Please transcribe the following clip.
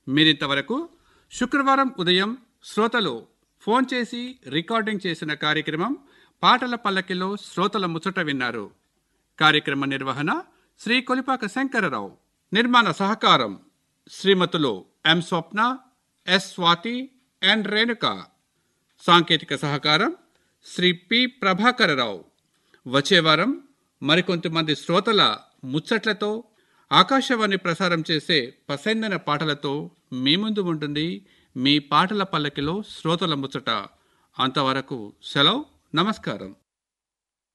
మీరింతవరకు శుక్రవారం ఉదయం శ్రోతలు ఫోన్ చేసి రికార్డింగ్ చేసిన కార్యక్రమం పాటల పల్లకిలో శ్రోతల ముచ్చట విన్నారు కార్యక్రమ నిర్వహణ శ్రీ కొలిపాక శంకరరావు నిర్మాణ సహకారం శ్రీమతులు M Swapna S Swathi and Renuka సాంకేతిక సహకారం శ్రీ పి ప్రభాకరరావు వచ్చే వారం మరికొంతమంది శ్రోతల ముచ్చట్లతో ఆకాశవాణి ప్రసారం చేసే పసందైన పాటలతో మీ ముందు ఉంటుంది మీ పాటల పల్లకిలో శ్రోతల ముచ్చట అంతవరకు సెలవు నమస్కారం